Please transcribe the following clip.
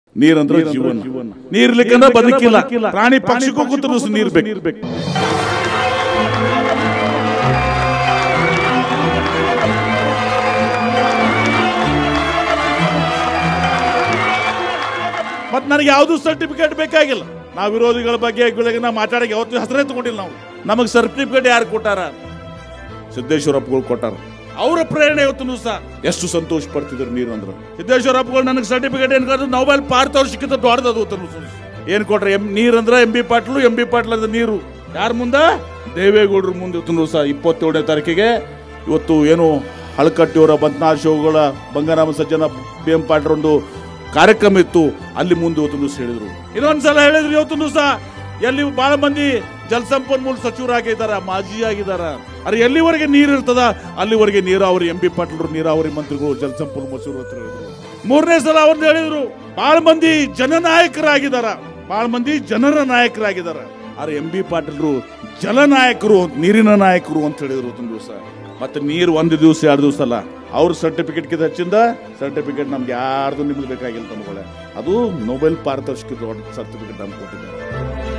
ನೀರಂದ್ರೆ ಜೀವನ ನೀರ್ಲಿಕ್ಕಂದ್ರೆ ಬದುಕಿಲ್ಲ ಪ್ರಾಣಿ ಪಕ್ಷಿಗೂ ಕೂತ್ರು ನೀರ್ ಬೇಕು ಮತ್ ನನಗೆ ಯಾವ್ದು ಸರ್ಟಿಫಿಕೇಟ್ ಬೇಕಾಗಿಲ್ಲ ನಾವು ವಿರೋಧಿಗಳ ಬಗ್ಗೆ ಗಳಿಗೆ ನಾವು ಮಾತಾಡಕ್ಕೆ ಯಾವತ್ತೂ ಹೆಸರೇ ತಗೊಂಡಿಲ್ಲ ನಾವು ನಮಗೆ ಸರ್ಟಿಫಿಕೇಟ್ ಯಾರು ಕೊಟ್ಟಾರ ಸಿದ್ದೇಶ್ವರಪ್ಪಗಳು ಕೊಟ್ಟಾರ ಅವರ ಪ್ರೇರಣೆ ಇವತ್ತು ಸಹ ಎಷ್ಟು ಸಂತೋಷ ಪಡ್ತಿದ್ರು ನೀರು ಅಂದ್ರೆ ಸಿದ್ದೇಶ್ವರಪ್ಪಗಳು ನನಗೆ ಸರ್ಟಿಫಿಕೇಟ್ ಏನ್ ಕೊಟ್ಟು ನೋಬೆಲ್ ಪಾರ್ತವ್ರು ಸಿಕ್ಕಿದ ದೊಡ್ಡದು ಇವತ್ತು ಏನ್ ಕೊಟ್ರೆ ಎಂ ನೀರಂದ್ರೆ M B Patil M B Patil ಅಂದ್ರೆ ನೀರು ಯಾರ ಮುಂದ ದೇವೇಗೌಡರ ಮುಂದೆ ಇವತ್ತು ಸಹ ಇಪ್ಪತ್ತೇಳನೇ ತಾರೀಕಿಗೆ ಇವತ್ತು ಏನು ಹಳಕಟ್ಟಿಯವರ ಬಂತ್ನಾಳ್ ಶೋಗಳ ಬಂಗಾರಾಮ ಸಜ್ಜನ ಬಿ ಎಂ ಪಾಟ್ರ ಒಂದು ಕಾರ್ಯಕ್ರಮ ಇತ್ತು ಅಲ್ಲಿ ಮುಂದೆ ಇವತ್ತು ದಿವಸ ಹೇಳಿದ್ರು ಇನ್ನೊಂದ್ಸಲ ಹೇಳಿದ್ರು ಇವತ್ತು ಸಹ ಎಲ್ಲಿ ಬಹಳ ಮಂದಿ ಜಲಸಂಪನ್ಮೂಲ ಸಚಿವರಾಗಿದ್ದಾರ ಮಾಜಿ ಆಗಿದಾರ ಅರೆ ಎಲ್ಲಿವರೆಗೆ ನೀರು ಇರ್ತದ ಅಲ್ಲಿವರೆಗೆ ನೀರಾವರಿ ಎಂ ಬಿ ಪಾಟೀಲ್ರು ನೀರಾವರಿ ಮಂತ್ರಿಗಳು ಜಲಸಂಪನ್ಮೂಲ ಸಚಿವರು ಅಂತ ಹೇಳಿದ್ರು ಮೂರನೇ ಸಲ ಅವ್ರನ್ನ ಹೇಳಿದ್ರು ಬಹಳ ಮಂದಿ ಜನನಾಯಕರಾಗಿದಾರ ಬಹಳ ಮಂದಿ ಜನರ ನಾಯಕರಾಗಿದಾರ ಆದ್ರೆ ಎಂ ಬಿ ಪಾಟೀಲ್ರು ಜಲನಾಯಕರು ನೀರಿನ ನಾಯಕರು ಅಂತ ಹೇಳಿದ್ರು ಒಂದು ದಿವಸ ಮತ್ತೆ ನೀರು ಒಂದು ದಿವಸ ಎರಡು ದಿವಸ ಅಲ್ಲ ಅವ್ರ ಸರ್ಟಿಫಿಕೇಟ್ ಕಿಂತ ಹೆಚ್ಚಿಂದ ಸರ್ಟಿಫಿಕೇಟ್ ನಮ್ಗೆ ಯಾರ್ದು ನಿಮ್ಗೆ ಬೇಕಾಗಿಲ್ಲ ತಮ್ಗಳೇ ಅದು ನೊಬೆಲ್ ಪಾರಿತೋಷಿಕ ಸರ್ಟಿಫಿಕೇಟ್ ನಮ್ಗೆ ಕೊಟ್ಟಿದ್ದಾರೆ